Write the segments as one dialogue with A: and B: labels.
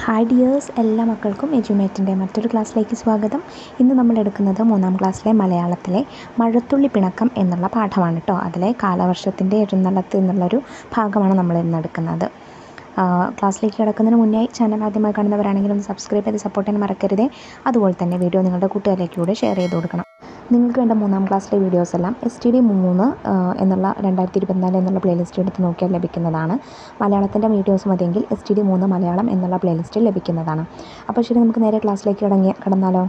A: hi dears എല്ലാ മക്കൾക്കും എജ്യൂമേറ്റിൻ്റെ മറ്റൊരു ക്ലാസ്സിലേക്ക് സ്വാഗതം ഇന്ന് നമ്മൾ എടുക്കുന്നത് മൂന്നാം ക്ലാസ്സിലെ മലയാളത്തിലെ മഴത്തുള്ളി പിണക്കം എന്നുള്ള പാഠമാണ് കേട്ടോ അതിലെ കാലവർഷത്തിൻ്റെ എഴുന്നള്ളത്ത് എന്നുള്ളൊരു ഭാഗമാണ് നമ്മൾ ഇന്ന് എടുക്കുന്നത് ആ, ക്ലാസ്സിലേക്ക് കിടക്കുന്നതിന് മുന്നേ ചാനൽ ആദ്യമായി കാണുന്നവരാണെങ്കിൽ ഒന്ന് സബ്സ്ക്രൈബ് ചെയ്ത് സപ്പോർട്ട് ചെയ്യാൻ മറക്കരുതേ അതുപോലെ തന്നെ വീഡിയോ നിങ്ങളുടെ കൂട്ടുകാരിലേക്ക് കൂടെ ഷെയർ ചെയ്ത് കൊടുക്കണം നിങ്ങൾക്ക് വേണ്ട മൂന്നാം ക്ലാസ്സിലെ വീഡിയോസ് എല്ലാം എസ് ടി ഡി മൂന്ന് ആ, എന്നുള്ള രണ്ടായിരത്തി ഇരുപത്തിനാല് എന്നുള്ള പ്ലേലിസ്റ്റ് എടുത്ത് നോക്കിയാൽ ലഭിക്കുന്നതാണ് മലയാളത്തിൻ്റെ വീഡിയോസ് മതിയെങ്കിൽ എസ് ടി ഡി മൂന്ന് മലയാളം എന്നുള്ള പ്ലേലിസ്റ്റിൽ ലഭിക്കുന്നതാണ് അപ്പോൾ ശരി നമുക്ക് നേരെ ക്ലാസ്സിലേക്ക് കടങ്ങി കടന്നാലോ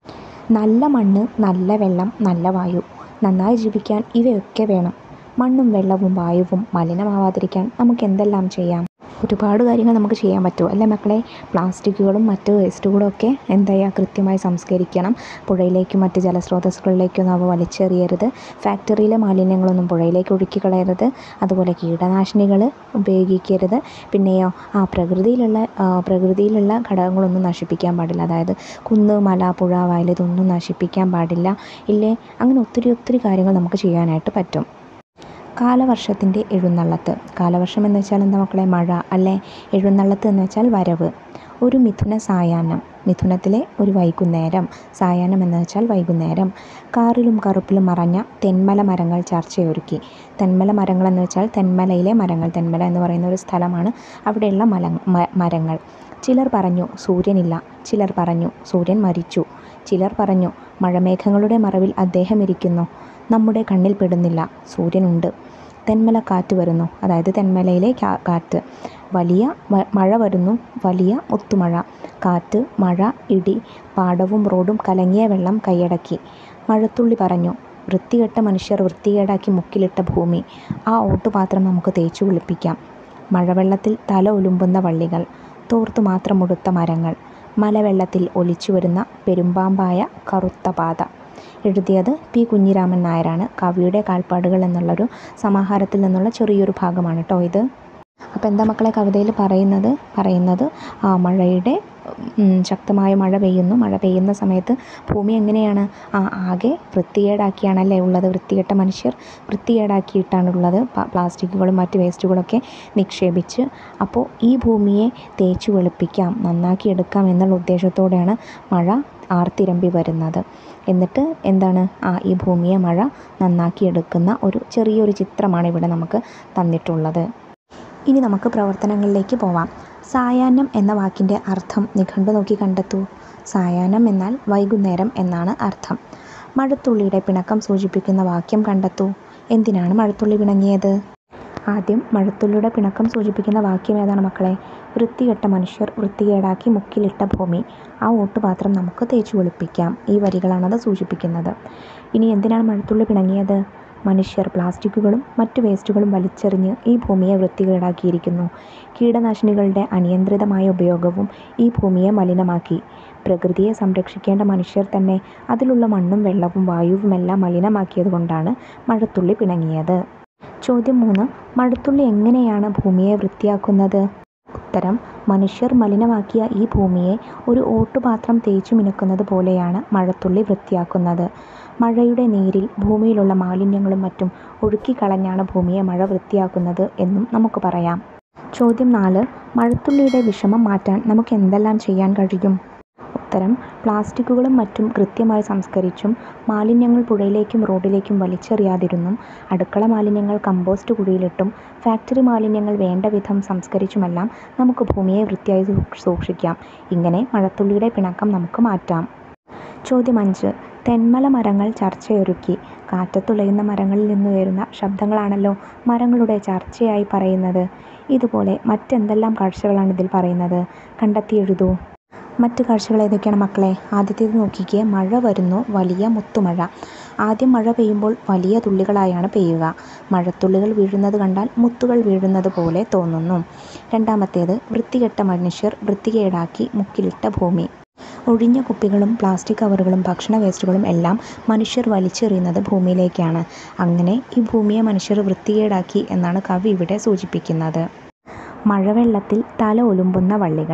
A: നല്ല മണ്ണ് നല്ല വെള്ളം നല്ല വായു നന്നായി ജീവിക്കാൻ ഇവയൊക്കെ വേണം മണ്ണും വെള്ളവും വായുവും മലിനമാവാതിരിക്കാൻ നമുക്ക് എന്തെല്ലാം ചെയ്യാം ഒരുപാട് കാര്യങ്ങൾ നമുക്ക് ചെയ്യാൻ പറ്റും അല്ലേ മക്കളെ പ്ലാസ്റ്റിക്കുകളും മറ്റ് വേസ്റ്റുകളും ഒക്കെ എന്താ ചെയ്യുക കൃത്യമായി സംസ്കരിക്കണം പുഴയിലേക്കും മറ്റ് ജലസ്രോതസ്സുകളിലേക്കൊന്നും അവ വലിച്ചെറിയരുത് ഫാക്ടറിയിലെ മാലിന്യങ്ങളൊന്നും പുഴയിലേക്ക് ഒഴുക്കി കളയരുത് അതുപോലെ കീടനാശിനികൾ ഉപയോഗിക്കരുത് പിന്നെയോ ആ പ്രകൃതിയിലുള്ള ആ, പ്രകൃതിയിലുള്ള ഘടകങ്ങളൊന്നും നശിപ്പിക്കാൻ പാടില്ല അതായത് കുന്ന് മല പുഴ വയൽ ഇതൊന്നും നശിപ്പിക്കാൻ പാടില്ല ഇല്ലേ അങ്ങനെ ഒത്തിരി ഒത്തിരി കാര്യങ്ങൾ നമുക്ക് ചെയ്യാനായിട്ട് പറ്റും കാലവർഷത്തിൻ്റെ എഴുന്നള്ളത്ത് കാലവർഷം എന്ന് വെച്ചാൽ എന്താ മക്കളെ മഴ അല്ലേ എഴുന്നള്ളത്ത് എന്ന് വെച്ചാൽ വരവ് ഒരു മിഥുന സായാഹ്നം മിഥുനത്തിലെ ഒരു വൈകുന്നേരം സായാഹ്നം എന്ന് വെച്ചാൽ വൈകുന്നേരം കാറിലും കറുപ്പിലും മറഞ്ഞ തെന്മല മരങ്ങൾ ചർച്ചയൊരുക്കി തെന്മല മരങ്ങൾ എന്ന് വെച്ചാൽ തെന്മലയിലെ മരങ്ങൾ തെന്മല എന്ന് പറയുന്ന ഒരു സ്ഥലമാണ് അവിടെയുള്ള മല മ- മരങ്ങൾ ചിലർ പറഞ്ഞു സൂര്യനില്ല ചിലർ പറഞ്ഞു സൂര്യൻ മരിച്ചു ചിലർ പറഞ്ഞു മഴമേഘങ്ങളുടെ മറവിൽ അദ്ദേഹം ഇരിക്കുന്നു നമ്മുടെ കണ്ണിൽ പെടുന്നില്ല സൂര്യനുണ്ട് തെന്മല കാറ്റ് വരുന്നു അതായത് തെന്മലയിലെ കാ- കാറ്റ് വലിയ മ- മഴ വരുന്നു വലിയ ഒത്തുമഴ കാറ്റ് മഴ ഇടി പാടവും റോഡും കലങ്ങിയ വെള്ളം കൈയടക്കി മഴത്തുള്ളി പറഞ്ഞു വൃത്തികെട്ട മനുഷ്യർ വൃത്തികേടാക്കി മുക്കിലിട്ട ഭൂമി ആ ഓട്ടുപാത്രം നമുക്ക് തേച്ചു കുളിപ്പിക്കാം മഴവെള്ളത്തിൽ തല ഒലുമ്പുന്ന വള്ളികൾ തോർത്തു മാത്രം ഉടുത്ത മരങ്ങൾ മലവെള്ളത്തിൽ ഒലിച്ചു വരുന്ന പെരുമ്പാമ്പായ കറുത്ത പാത എഴുതിയത് പി കുഞ്ഞിരാമൻ നായരാണ് കവിയുടെ കാൽപ്പാടുകൾ എന്നുള്ളൊരു സമാഹാരത്തിൽ നിന്നുള്ള ചെറിയൊരു ഭാഗമാണ് കേട്ടോ ഇത് അപ്പോൾ എന്താ മക്കളെ കവിതയിൽ പറയുന്നത് പറയുന്നത് ആ മഴയുടെ ഉം, ശക്തമായ മഴ പെയ്യുന്നു മഴ പെയ്യുന്ന സമയത്ത് ഭൂമി എങ്ങനെയാണ് ആ ആകെ വൃത്തികേടാക്കിയാണല്ലേ ഉള്ളത് വൃത്തികെട്ട മനുഷ്യർ വൃത്തികേടാക്കിയിട്ടാണുള്ളത് പ- പ്ലാസ്റ്റിക്കുകളും മറ്റ് വേസ്റ്റുകളൊക്കെ നിക്ഷേപിച്ച് അപ്പോൾ ഈ ഭൂമിയെ തേച്ച് വെളുപ്പിക്കാം നന്നാക്കി എടുക്കാം എന്നുള്ള ഉദ്ദേശത്തോടെയാണ് മഴ ആർത്തിരമ്പി വരുന്നത് എന്നിട്ട് എന്താണ് ആ ഈ ഭൂമിയെ മഴ നന്നാക്കി എടുക്കുന്ന ഒരു ചെറിയൊരു ചിത്രമാണ് ഇവിടെ നമുക്ക് തന്നിട്ടുള്ളത് ഇനി നമുക്ക് പ്രവർത്തനങ്ങളിലേക്ക് പോവാം സായാഹ്നം എന്ന വാക്കിൻ്റെ അർത്ഥം നിഘണ്ടു നോക്കി കണ്ടെത്തൂ സായാഹ്നം എന്നാൽ വൈകുന്നേരം എന്നാണ് അർത്ഥം മഴത്തുള്ളിയുടെ പിണക്കം സൂചിപ്പിക്കുന്ന വാക്യം കണ്ടെത്തൂ എന്തിനാണ് മഴത്തുള്ളി പിണങ്ങിയത് ആദ്യം മഴത്തുള്ളിയുടെ പിണക്കം സൂചിപ്പിക്കുന്ന വാക്യം ഏതാണ് മക്കളെ വൃത്തികെട്ട മനുഷ്യർ വൃത്തികേടാക്കി മുക്കിലിട്ട ഭൂമി ആ ഓട്ടുപാത്രം നമുക്ക് തേച്ചു വെളുപ്പിക്കാം ഈ വരികളാണത് സൂചിപ്പിക്കുന്നത് ഇനി എന്തിനാണ് മഴത്തുള്ളി പിണങ്ങിയത് മനുഷ്യർ പ്ലാസ്റ്റിക്കുകളും മറ്റു വേസ്റ്റുകളും വലിച്ചെറിഞ്ഞ് ഈ ഭൂമിയെ വൃത്തികേടാക്കിയിരിക്കുന്നു കീടനാശിനികളുടെ അനിയന്ത്രിതമായ ഉപയോഗവും ഈ ഭൂമിയെ മലിനമാക്കി പ്രകൃതിയെ സംരക്ഷിക്കേണ്ട മനുഷ്യർ തന്നെ അതിലുള്ള മണ്ണും വെള്ളവും വായുവുമെല്ലാം മലിനമാക്കിയതുകൊണ്ടാണ് മഴത്തുള്ളി പിണങ്ങിയത് ചോദ്യം മൂന്ന് മഴത്തുള്ളി എങ്ങനെയാണ് ഭൂമിയെ വൃത്തിയാക്കുന്നത് ഉത്തരം മനുഷ്യർ മലിനമാക്കിയ ഈ ഭൂമിയെ ഒരു ഓട്ടുപാത്രം തേച്ചു മിനുക്കുന്നത് പോലെയാണ് മഴത്തുള്ളി വൃത്തിയാക്കുന്നത് മഴയുടെ നീരിൽ ഭൂമിയിലുള്ള മാലിന്യങ്ങളും മറ്റും ഒഴുക്കിക്കളഞ്ഞാണ് ഭൂമിയെ മഴ വൃത്തിയാക്കുന്നത് എന്നും നമുക്ക് പറയാം ചോദ്യം നാല് മഴത്തുള്ളിയുടെ വിഷമം മാറ്റാൻ നമുക്ക് എന്തെല്ലാം ചെയ്യാൻ കഴിയും ഉത്തരം പ്ലാസ്റ്റിക്കുകളും മറ്റും കൃത്യമായി സംസ്കരിച്ചും മാലിന്യങ്ങൾ പുഴയിലേക്കും റോഡിലേക്കും വലിച്ചെറിയാതിരുന്നും അടുക്കള മാലിന്യങ്ങൾ കമ്പോസ്റ്റ് കുഴിയിലിട്ടും ഫാക്ടറി മാലിന്യങ്ങൾ വേണ്ട വിധം സംസ്കരിച്ചുമെല്ലാം നമുക്ക് ഭൂമിയെ വൃത്തിയായി സൂക്ഷ്- സൂക്ഷിക്കാം ഇങ്ങനെ മഴത്തുള്ളിയുടെ പിണക്കം നമുക്ക് മാറ്റാം ചോദ്യം അഞ്ച് തെന്മല മരങ്ങൾ ചർച്ചയൊരുക്കി കാറ്റത്തുലയുന്ന മരങ്ങളിൽ നിന്ന് ഉയരുന്ന ശബ്ദങ്ങളാണല്ലോ മരങ്ങളുടെ ചർച്ചയായി പറയുന്നത് ഇതുപോലെ മറ്റെന്തെല്ലാം കാഴ്ചകളാണ് ഇതിൽ പറയുന്നത് കണ്ടെത്തി എഴുതൂ മറ്റ് കാഴ്ചകൾ ഏതൊക്കെയാണ് മക്കളെ ആദ്യത്തേത് നോക്കിക്കേ മഴ വരുന്നു വലിയ മുത്തുമഴ ആദ്യം മഴ പെയ്യുമ്പോൾ വലിയ തുള്ളികളായാണ് പെയ്യുക മഴത്തുള്ളികൾ വീഴുന്നത് കണ്ടാൽ മുത്തുകൾ വീഴുന്നത് പോലെ തോന്നുന്നു രണ്ടാമത്തേത് വൃത്തികെട്ട മനുഷ്യർ വൃത്തികേടാക്കി മുക്കിലിട്ട ഭൂമി ഒഴിഞ്ഞ കുപ്പികളും പ്ലാസ്റ്റിക് കവറുകളും ഭക്ഷണ വേസ്റ്റുകളും എല്ലാം മനുഷ്യർ വലിച്ചെറിയുന്നത് ഭൂമിയിലേക്കാണ് അങ്ങനെ ഈ ഭൂമിയെ മനുഷ്യർ വൃത്തികേടാക്കി എന്നാണ് കവി ഇവിടെ സൂചിപ്പിക്കുന്നത് മഴവെള്ളത്തിൽ തല ഒലുമ്പുന്ന വള്ളികൾ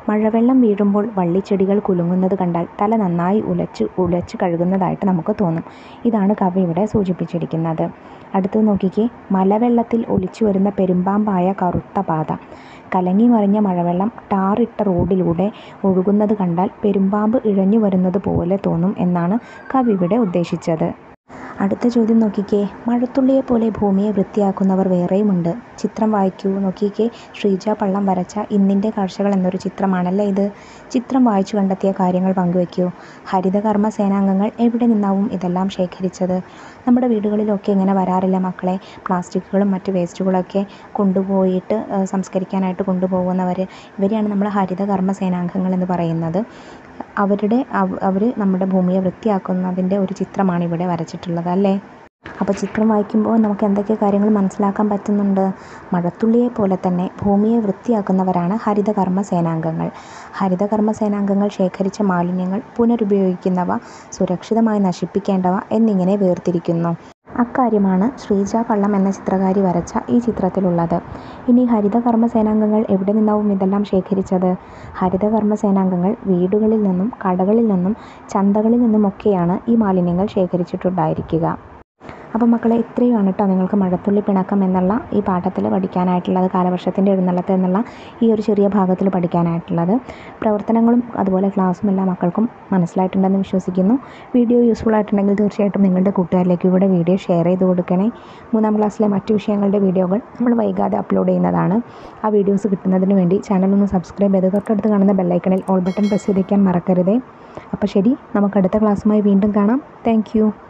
A: മഴവെള്ളം വീഴുമ്പോൾ വള്ളിച്ചെടികൾ കുലുങ്ങുന്നത് കണ്ടാൽ തല നന്നായി ഉലച്ച് ഉലച്ച് കഴുകുന്നതായിട്ട് നമുക്ക് തോന്നും ഇതാണ് കവി ഇവിടെ സൂചിപ്പിച്ചിരിക്കുന്നത് അടുത്തത് നോക്കിക്കേ മലവെള്ളത്തിൽ ഒലിച്ചു വരുന്ന പെരുമ്പാമ്പായ കറുത്ത പാത കലങ്ങി മറിഞ്ഞ മഴവെള്ളം ടാറിട്ട റോഡിലൂടെ ഒഴുകുന്നത് കണ്ടാൽ പെരുമ്പാമ്പ് ഇഴഞ്ഞു വരുന്നത് പോലെ തോന്നും എന്നാണ് കവി ഇവിടെ ഉദ്ദേശിച്ചത് അടുത്ത ചോദ്യം നോക്കിക്കേ മഴത്തുള്ളിയെ പോലെ ഭൂമിയെ വൃത്തിയാക്കുന്നവർ വേറെയുമുണ്ട് ചിത്രം വായിക്കൂ നോക്കിക്കേ ശ്രീജ പള്ളം വരച്ച ഇന്നിൻ്റെ കാഴ്ചകൾ എന്നൊരു ചിത്രമാണല്ലേ ഇത് ചിത്രം വായിച്ചു കണ്ടെത്തിയ കാര്യങ്ങൾ പങ്കുവയ്ക്കൂ ഹരിതകർമ്മ സേനാംഗങ്ങൾ എവിടെ നിന്നാവും ഇതെല്ലാം ശേഖരിച്ചത് നമ്മുടെ വീടുകളിലൊക്കെ ഇങ്ങനെ വരാറില്ല മക്കളെ പ്ലാസ്റ്റിക്കുകളും മറ്റ് വേസ്റ്റുകളൊക്കെ കൊണ്ടുപോയിട്ട് ഏഹ്, സംസ്കരിക്കാനായിട്ട് കൊണ്ടുപോകുന്നവർ ഇവരെയാണ് നമ്മൾ ഹരിതകർമ്മ സേനാംഗങ്ങൾ എന്ന് പറയുന്നത് അവരുടെ അവർ നമ്മുടെ ഭൂമിയെ വൃത്തിയാക്കുന്നതിൻ്റെ ഒരു ചിത്രമാണ് ഇവിടെ വരച്ചിട്ടുള്ളത് അല്ലേ അപ്പോൾ ചിത്രം വായിക്കുമ്പോൾ നമുക്ക് എന്തൊക്കെ കാര്യങ്ങൾ മനസ്സിലാക്കാൻ പറ്റുന്നുണ്ട് മഴത്തുള്ളിയെ പോലെ തന്നെ ഭൂമിയെ വൃത്തിയാക്കുന്നവരാണ് ഹരിതകർമ്മ സേനാംഗങ്ങൾ ഹരിതകർമ്മ സേനാംഗങ്ങൾ ശേഖരിച്ച മാലിന്യങ്ങൾ പുനരുപയോഗിക്കുന്നവ സുരക്ഷിതമായി നശിപ്പിക്കേണ്ടവ എന്നിങ്ങനെ വേർതിരിക്കുന്നു അക്കാര്യമാണ് ശ്രീജ പള്ളം എന്ന ചിത്രകാരി വരച്ച ഈ ചിത്രത്തിലുള്ളത് ഇനി ഹരിതകർമ്മ സേനാംഗങ്ങൾ എവിടെ നിന്നാവും ഇതെല്ലാം ശേഖരിച്ചത് ഹരിതകർമ്മ സേനാംഗങ്ങൾ വീടുകളിൽ നിന്നും കടകളിൽ നിന്നും ചന്തകളിൽ നിന്നുമൊക്കെയാണ് ഈ മാലിന്യങ്ങൾ ശേഖരിച്ചിട്ടുണ്ടായിരിക്കുക അപ്പോൾ മക്കളെ ഇത്രയുമാണ് കേട്ടോ നിങ്ങൾക്ക് മഴത്തുള്ളി പിണക്കം എന്നുള്ള ഈ പാഠത്തിൽ പഠിക്കാനായിട്ടുള്ളത് കാലവർഷത്തിൻ്റെ എഴുന്നള്ളത്ത് എന്നുള്ള ഈ ഒരു ചെറിയ ഭാഗത്തിൽ പഠിക്കാനായിട്ടുള്ളത് പ്രവർത്തനങ്ങളും അതുപോലെ ക്ലാസ്സും എല്ലാ മക്കൾക്കും മനസ്സിലായിട്ടുണ്ടെന്ന് വിശ്വസിക്കുന്നു വീഡിയോ യൂസ്ഫുൾ ആയിട്ടുണ്ടെങ്കിൽ തീർച്ചയായിട്ടും നിങ്ങളുടെ കൂട്ടുകാരിലേക്ക് ഇവിടെ വീഡിയോ ഷെയർ ചെയ്ത് കൊടുക്കണേ മൂന്നാം ക്ലാസ്സിലെ മറ്റു വിഷയങ്ങളുടെ വീഡിയോകൾ നമ്മൾ വൈകാതെ അപ്ലോഡ് ചെയ്യുന്നതാണ് ആ വീഡിയോസ് കിട്ടുന്നതിന് വേണ്ടി ചാനൽ ഒന്ന് സബ്സ്ക്രൈബ് ചെയ്ത് തൊട്ടടുത്ത് കാണുന്ന ബെല്ലൈക്കണിൽ ഓൾ ബട്ടൺ പ്രസ് ചെയ്തേക്കാൻ മറക്കരുതേ അപ്പോൾ ശരി നമുക്ക് അടുത്ത ക്ലാസ്സുമായി വീണ്ടും കാണാം താങ്ക്